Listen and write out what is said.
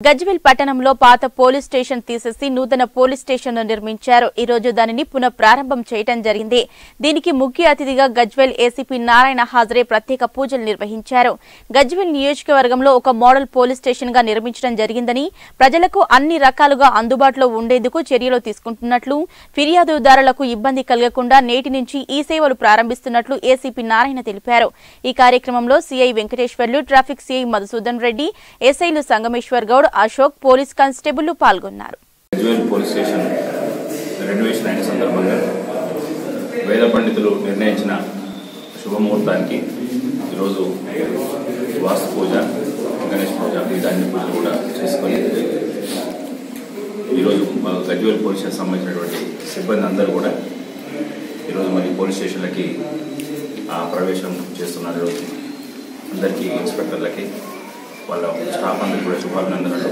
గజ్వెల్ పట్టణంలో పాత police station తీసేసి నూతన పోలీస్ స్టేషన్ నిర్మించారు ఈ రోజు దానిని పునః ప్రారంభం చేయటం జరిగింది దీనికి ముఖ్య అతిథిగా గజ్వెల్ ఏసీపీ నారాయణ హాజరే ప్రత్యేక పూజలు నిర్వహించారు గజ్వెల్ నియోజకవర్గంలో ఒక మోడల్ పోలీస్ స్టేషన్ గా నిర్మించడం జరిగిందని ప్రజలకు అన్ని రకాలుగా అందుబాటులో ఉండేందుకు చర్యలు తీసుకుంటున్నట్లు ఫిర్యాదుదారులకు ఇబ్బంది కలగకుండా నేటి నుంచి ఈ సేవలు ప్రారంభిస్తున్నట్లు ఏసీపీ నారాయణ తెలిపారు ఈ కార్యక్రమంలో CI Venkateswarlu traffic CI Madhusudan Reddy ఎస్ఐలు సంగమేశ్వర్ గౌడ్ అశోక్ పోలీస్ కానిస్టేబుల్ పాల్గొన్నారు గజ్వేల్ పోలీస్ స్టేషన్ రెనోవేషన్ అయిన సందర్భంగా వేద పండితులు నిర్ణయించిన శుభముహూర్తానికి ఈరోజు వాస్తు పూజ గణేష్ పూజ మిగతా పూజలు కూడా చేసుకొని ఈరోజు మా గజ్వేల్ పోలీస్ స్టేషన్ సంబంధించినటువంటి సిబ్బంది అందరూ కూడా ఈరోజు మరి పోలీస్ స్టేషన్లకి ఆ, ప్రవేశం చేస్తున్నారు ఈరోజు అందరికీ ఇన్స్పెక్టర్లకి వాళ్ళ స్టాఫ్ అందరికీ కూడా శుభాభినందనలు